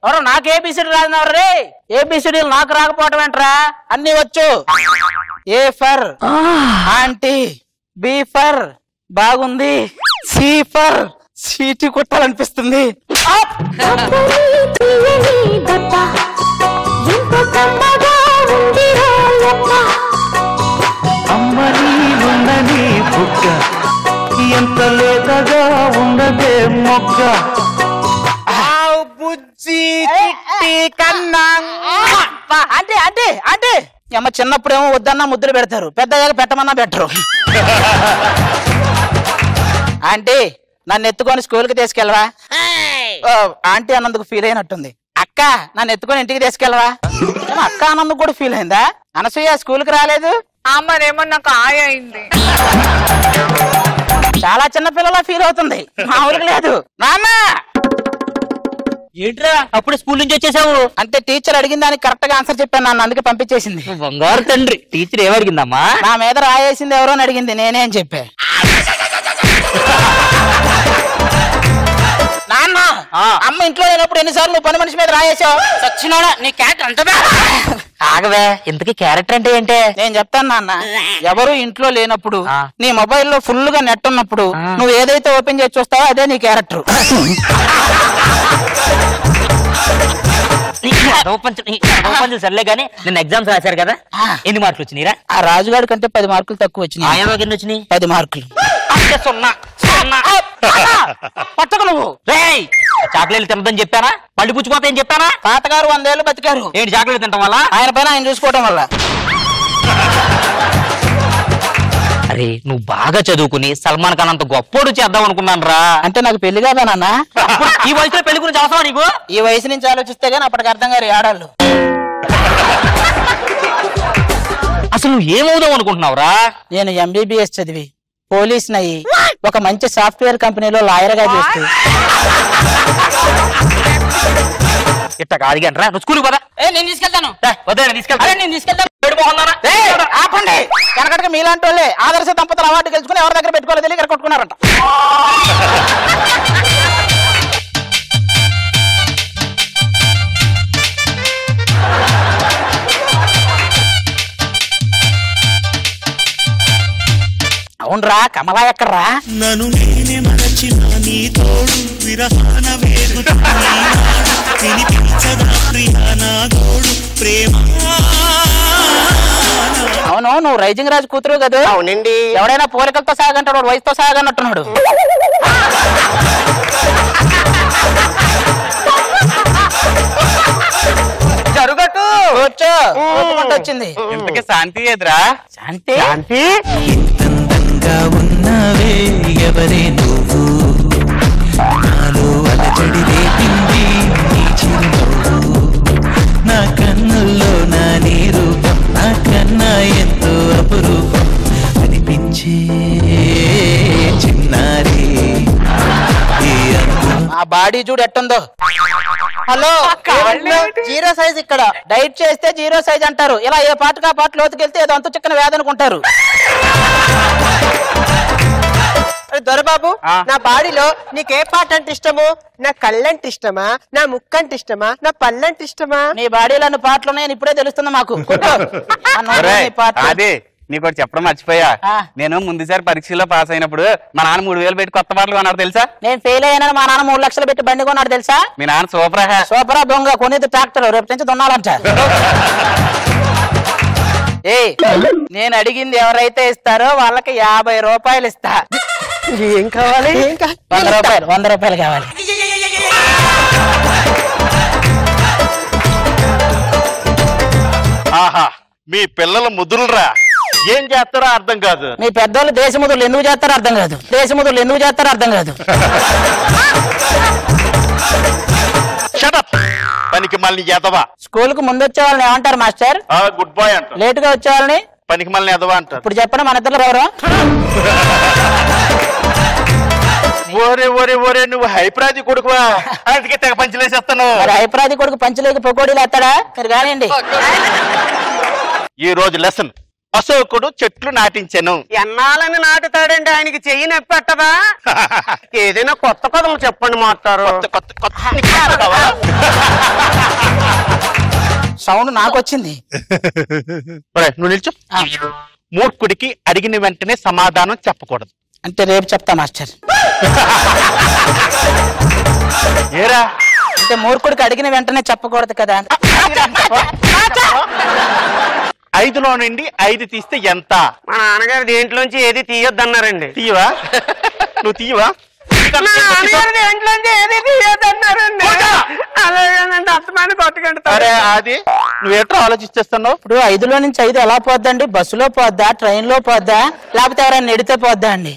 ఎవరు నాకు ఏబిసిడి రాదు రే ఏబిసిడి నాకు రాకపోవటం ఏంట్రా అన్ని వచ్చు A for aunty B for బాగుంది సి ఫర్ సీటి కొట్టాలనిపిస్తుంది అప్! తీయని దొట్ట ఎంత కమ్మగా ఉంది రోయప్ప అమ్మని ఉండని బుగ్గ ఎంత లేతగా ఉండదే మొగ్గ బుజ్జి చిట్టి కన్నా అంటే అంటే అంటే అమ్మ చిన్నప్పుడేమో వద్దన్నా ముద్దులు పెడతారు పెద్దగా పెట్టమన్నా పెట్టరు ఆంటీ నన్ను ఎత్తుకొని స్కూల్ కి తీసుకెళ్ళవా ఓ, ఆంటీ అన్నందుకు ఫీల్ అయినట్టుంది అక్క నన్ను ఎత్తుకొని ఇంటికి తీసుకెళ్ళవా ఏమో అక్క అన్నందుకు కూడా ఫీల్ అయిందా అనసూయ స్కూల్ కి రాలేదు అమ్మనేమో నాకు ఆయ అయింది చాలా చిన్న పిల్లలా ఫీల్ అవుతుంది మామూలుగా లేదు నాన్న ఏంట్రా అప్పుడు స్కూల్ నుంచి వచ్చేసావు అంటే టీచర్ అడిగిన దానికి కరెక్ట్ గా ఆన్సర్ చెప్పాను నాన్న అందుకే పంపించేసింది బంగారు తండ్రి టీచర్ ఏమడిగిందమ్మా నా మీద రాయేసింది ఎవరో అని అడిగింది నేనే అని చెప్పా నాన్న అమ్మ ఇంట్లో లేనప్పుడు ఎన్నిసార్లు నువ్వు పని మనిషి మీద రాయేసావు సచ్చినోడా నీ క్యాట్ అంటదా ఆగవే ఇంతకీ క్యారెక్టర్ అంటే ఏంటే నేను చెప్తాను నాన్న ఎవరు ఇంట్లో లేనప్పుడు ఆ. నీ మొబైల్లో ఫుల్ గా నెట్ ఉన్నప్పుడు నువ్వు ఏదైతే ఓపెన్ చేసి చూస్తావో అదే నీ క్యారెక్టర్ పంచులు సర్లే గానీ నిన్న ఎగ్జామ్స్ రాశారు కదా ఆ. ఎన్ని మార్కులు వచ్చినాయిరా ఆ రాజుగాడి కంటే పది మార్కులు తక్కువ వచ్చినాయి ఆయనకి ఎన్ని వచ్చినాయి పది మార్కులు అంటే సున్నా సున్నా పట్టకు నువ్వు రేయ్ చాక్లెట్లు తినదని చెప్పానా పళ్ళు పుచ్చిపోతాయని చెప్పానా తాతగారు వందేళ్ళు బతికారు ఏంటి చాక్లెట్ తినటం వల్ల ఆయన పైన ఆయన చూసుకోవడం వల్ల అరే నువ్వు బాగా చదువుకుని సల్మాన్ ఖాన్ అంత గొప్పోడు చేద్దాం అనుకున్నాను రా అంటే నాకు పెళ్లి కాదా నాన్న ఈ వయసులో పెళ్లి గురించి అవసరం నీకు ఈ వయసు నుంచి ఆలోచిస్తే గానీ అప్పటికి అర్థం గారు ఆడాళ్ళు అసలు నువ్వు ఏమవుదాం అనుకుంటున్నావురా నేను ఎంబీబీఎస్ చదివి పోలీస్ అయ్యి ఒక మంచి సాఫ్ట్వేర్ కంపెనీలో లాయర్ గా చేస్తూ ఇట్ట కాదు కానీ రా నువ్వు స్కూల్కి పదా నేను తీసుకెళ్తాను వద్దా తీసుకెళ్తా నేను తీసుకెళ్తాను ఏడు మొహందానా? ఏయ్, ఆపండి వెనకటికి మీలాంటి వాళ్ళే ఆదర్శ దంపతులు అవార్డు గెలుచుకుని ఎవరి దగ్గర పెట్టుకోలేదు తెలియక ఇక్కడ కొట్టుకున్నారంట అవునరా కమలా ఎక్కడ్రా నన్ను నేనే మరచిన నీ తోడు విరహాన వేగుతున్నా వినిపించదా ప్రియా నా గోడు ప్రేమ అవును నువ్వు రైజింగ్ రాజు కూతురు కదా అవునండి ఎవడైనా పోలికలతో సాగంటాడు వాడు వయసుతో సాగన్నట్టున్నాడు జరుగట్టు కూర్చో ఒప్పుకుంటూ వచ్చింది ఇంతకి శాంతి ఎదురా శాంతి శాంతి ఎంతందంగా ఉన్నవే ఎవరే నువ్వు నాలో అలజడి రేపింది నీ చిరునవ్వు నా కన్నుల్లో నా నీ రూపం నా కన్నా ఎంతో అపురూపం అనిపించే చిన్నారి ఈ అందం ఆ బాడీ చూడు ఎట్టుందో హలో జీరో సైజ్ ఇక్కడ డైట్ చేస్తే జీరో సైజ్ అంటారు ఇలా ఏ పాటకు ఆ పాట లోతుకెళ్తే ఏదో అంతు చిక్కన వ్యాధి అనుకుంటారు దొరబాబు నా బాడీలో నీకే పాట అంటే ఇష్టము నా కళ్ళంటే ఇష్టమా నా ముక్కంటే ఇష్టమా నా పళ్ళంటే ఇష్టమా నీ బాడీలో అన్ని పాటలు ఉన్నాయని ఇప్పుడే తెలుస్తుంది మాకు కూర్చో. ఆ నోట్లో నీ పాటలు. అదే నీకు ఒకటి చెప్పడం మర్చిపోయా ఆ. నేను ముందుసారి పరీక్షలో పాస్ అయినప్పుడు మా నాన్న మూడు వేలు పెట్టి కొత్త పాటలు కొన్నారు తెలుసా నేను ఫెయిల్ అయ్యానని మా నాన్న మూడు లక్షలు పెట్టి బండి కొన్నాడు తెలుసా మీ నాన్న సూపర్ హా సూపరా దొంగ కొనేది ట్రాక్టర్ రేపు నుంచి దున్నాలంట ఏ నేను అడిగింది ఎవరైతే ఇస్తారో వాళ్ళకి యాభై రూపాయలు ఇస్తా ఏం కావాలి ఏం కా- వంద రూపాయలు వంద రూపాయలు కావాలి ఆహా మీ పిల్లల ముదురులరా ఏం చేస్తారో అర్థం కాదు మీ పెద్దోళ్ళు దేశముదులు ఎందుకు చేస్తారో అర్థం కాదు దేశముదులు ఎందుకు చేస్తారో అర్థం కాదు షటప్ పనికి మళ్ళీ ఎదవా స్కూల్ కు ముందు వచ్చే వాళ్ళని ఏమంటారు మాస్టర్ ఆ గుడ్ బాయ్ అంటారు లేట్ గా వచ్చే వాళ్ళని పనికి మళ్ళీ ఎదవా అంటారు ఇప్పుడు చెప్పండి మన ఇద్దరు ఎవరు ఓరే ఓరే ఓరే నువ్వు హైప్రాది కొడుకువా అందుకే తెగ పంచలేసేస్తాను మరి హైపరాది కొడుకు పంచలేక పొకోడీలు ఎత్తాడా మీరు కానివ్వండి ఈ రోజు లెసన్ అశోకుడు చెట్లు నాటించెను ఎన్నాలని నాటుతాడండి ఆయనకి చెయ్యి నొప్పి పెట్టదా ఏదైనా కొత్త కథలు చెప్పండి మాస్టారు కొత్త కొత్త కొత్త నీకు కొత్త కావాలా? సౌండ్ నాకు వచ్చింది ఒరేయ్, నువ్వు నిల్చో మూర్ఖుడికి అడిగిన వెంటనే సమాధానం చెప్పకూడదు అంటే రేపు చెప్తా మాస్టర్ ఏరా అంటే మూర్ఖుడికి అడిగిన వెంటనే చెప్పకూడదు కదా ఐదులో నుండి ఐదు తీస్తే ఎంత మా నాన్నగారు దేంట్లోంచి ఏది తీయొద్దన్నారండి తీయవా నువ్వు తీయవా నాన్నగారు దేంట్లోంచి ఏది తీయొద్దన్నారండి అలాగేనండి అర్థమాన్ని కొట్టకండి అరే అది నువ్వేట్రా ఆలోచిస్తేస్తున్నావు ఇప్పుడు ఐదులో నుంచి ఐదు ఎలా పోద్దండి బస్సులో పోద్దా ట్రైన్ లో పోద్దా లేకపోతే ఎవరైనా నెడితే పోద్దా అండి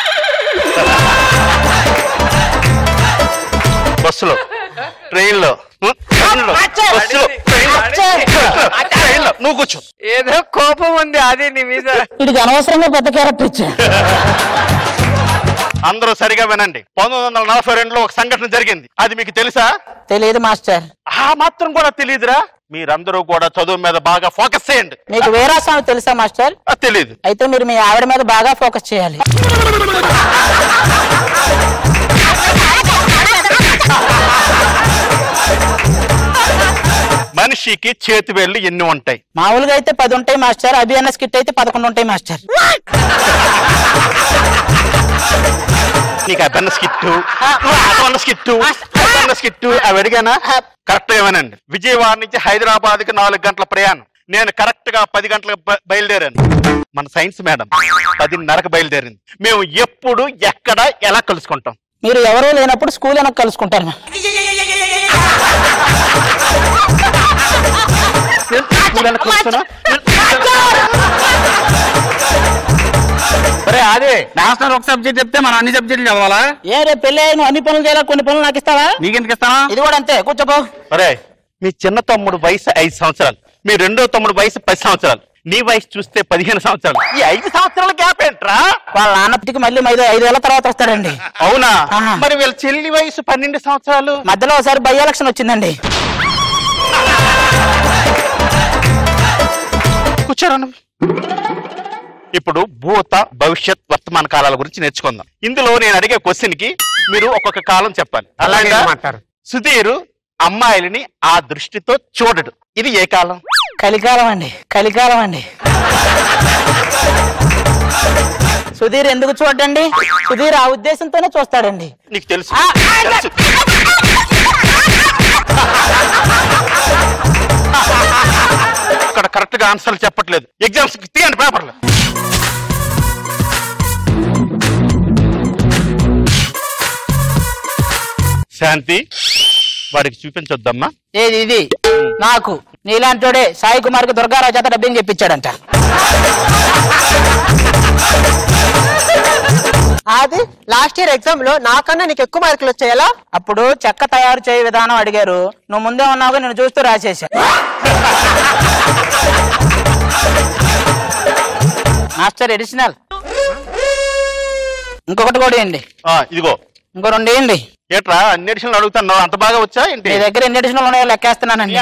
బస్సులో ట్రైన్ లో ఉం? ట్రైన్లో, బస్సులో ట్రైన్లో, ట్రైన్లో. నువ్వు కూర్చో ఏదో కోపం ఉంది అది నీ మీద వీడికి అనవసరంగా పెద్ద క్యారెక్టర్ ఇచ్చా అందరూ సరిగా వినండి పంతొమ్మిది వందల నలభై రెండులో ఒక సంఘటన జరిగింది అది మీకు తెలుసా తెలియదు మాస్టర్ ఆ మాత్రం కూడా తెలియదురా మీరందరూ కూడా చదువు మీద బాగా ఫోకస్ చేయండి మీకు వీరాస్వామి తెలుసా మాస్టర్ అది తెలియదు అయితే మీరు మీ ఆవిడ మీద బాగా ఫోకస్ చేయాలి మనిషికి చేతి వేళ్ళు ఎన్ని ఉంటాయి మామూలుగా అయితే పది ఉంటాయి మాస్టర్ అభి అన్న స్కిట్ అయితే పదకొండు ఉంటాయి మాస్టర్ నీకు అబన్న స్కిట్టు అబన్న స్కిట్టు అబన్న స్కిట్టు అవి అడిగానా కరెక్ట్ గా వినండి విజయవాడ నుంచి హైదరాబాద్ కి నాలుగు గంటల ప్రయాణం నేను కరెక్ట్ గా పది గంటలకు బ- బయలుదేరాను మన సైన్స్ మేడం పదిన్నరకు బయలుదేరింది మేము ఎప్పుడు ఎక్కడ ఎలా కలుసుకుంటాం మీరు ఎవరూ లేనప్పుడు స్కూల్ వెనక కలుసుకుంటారు స్కూల్ ఎలా కలుస్తున్నా? సరే అదే మాస్టర్ ఒక సబ్జెక్ట్ చెప్తే మనం అన్ని సబ్జెక్టులు చదవాలా ఏ రేపు పెళ్ళి అయ్యి నువ్వు అన్ని పనులు చేయాలి కొన్ని పనులు నాకు ఇస్తావా నీకెందుకు ఇస్తానా ఇది కూడా అంతే కూర్చోపో ఒరే మీ చిన్న తమ్ముడు వయసు ఐదు సంవత్సరాలు మీ రెండో తమ్ముడు వయసు పది సంవత్సరాలు నీ వయసు చూస్తే పదిహేను సంవత్సరాలు ఈ ఐదు సంవత్సరాల గ్యాప్ ఏంట్రా వాళ్ళ నాన్నప్పటికి మళ్ళీ ఐదు ఐదేళ్ల తర్వాత వస్తాడండి అవునా ఆహా. మరి వీళ్ళ చెల్లి వయసు పన్నెండు సంవత్సరాలు మధ్యలో ఒకసారి బై ఎలక్షన్ వచ్చిందండి కూర్చోరా నువ్వు. ఇప్పుడు భూత భవిష్యత్ వర్తమాన కాలాల గురించి నేర్చుకుందాం ఇందులో నేను అడిగే క్వశ్చన్ కి మీరు ఒక్కొక్క కాలం చెప్పాలి అలాగే అలాగా మాస్టారు. సుధీర్ అమ్మాయిలని ఆ దృష్టితో చూడడు ఇది ఏ కాలం కలికాలం అండి కలికాలం అండి సుధీర్ ఎందుకు చూడండి సుధీర్ ఆ ఉద్దేశంతోనే చూస్తాడండి నీకు తెలుసు ఆ, తెలుసు. ఇక్కడ కరెక్ట్ గా ఆన్సర్లు చెప్పట్లేదు ఎగ్జామ్స్ తీయండి పేపర్లు శాంతి వాడికి చూపించొద్దమ్మా ఏది ఇది నాకు నీలాంటోడే సాయి కుమార్ కి దుర్గారావు చేత డబ్బింగ్ చెప్పించాడంట అది లాస్ట్ ఇయర్ ఎగ్జామ్ లో నాకన్నా నీకు ఎక్కువ మార్కులు వచ్చాయలా అప్పుడు చెక్క తయారు చేయ విధానం అడిగారు నువ్వు ముందే ఉన్నావుగా నేను చూస్తూ రాసేసా మాస్టర్ ఎడిషనల్ ఇంకొకటి కూడా వేయండి ఆ, ఇదిగో ఇంకో రెండు వేయండి ఏట్రా అన్ని ఎడిషన్లు అడుగుతున్నావు అంత బాగా వచ్చా ఏంటి మీ దగ్గర ఎన్ని ఎడిషనల్ ఉన్నాయో లెక్కేస్తున్నానండి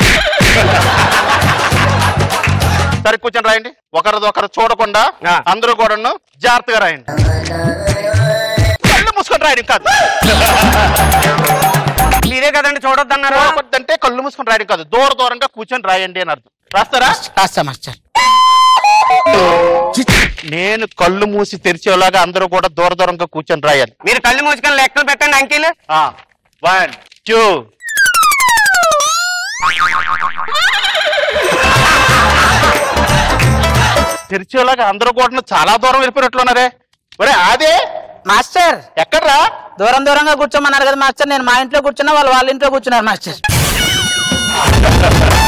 సరే కూర్చొని రాయండి ఒకరిది ఒకరు చూడకుండా అందరూ కూడాను జాగ్రత్తగా రాయండి కళ్ళు మూసుకొని రాయడం కాదు మీరే కదండి చూడొద్దన్నారు అంటే కళ్ళు మూసుకొని రాయడం కాదు దూర దూరంగా కూర్చొని రాయండి అని అర్థం రాస్తారా రాస్తా మాస్టర్ నేను కళ్ళు మూసి తెరిచేలాగా అందరూ కూడా దూర దూరంగా కూర్చొని రాయాలి మీరు కళ్ళు మూసుకొని లెక్కలు పెట్టండి అంకెలు వన్ టూ తెరిచేలాగా అందరూ కూడా చాలా దూరం వెళ్ళిపోయినట్లున్నారే ఒరే అదే మాస్టర్ ఎక్కడ్రా దూరం దూరంగా కూర్చోమన్నారు కదా మాస్టర్ నేను మా ఇంట్లో కూర్చున్నా వాళ్ళు వాళ్ళ ఇంట్లో కూర్చున్నారు మాస్టర్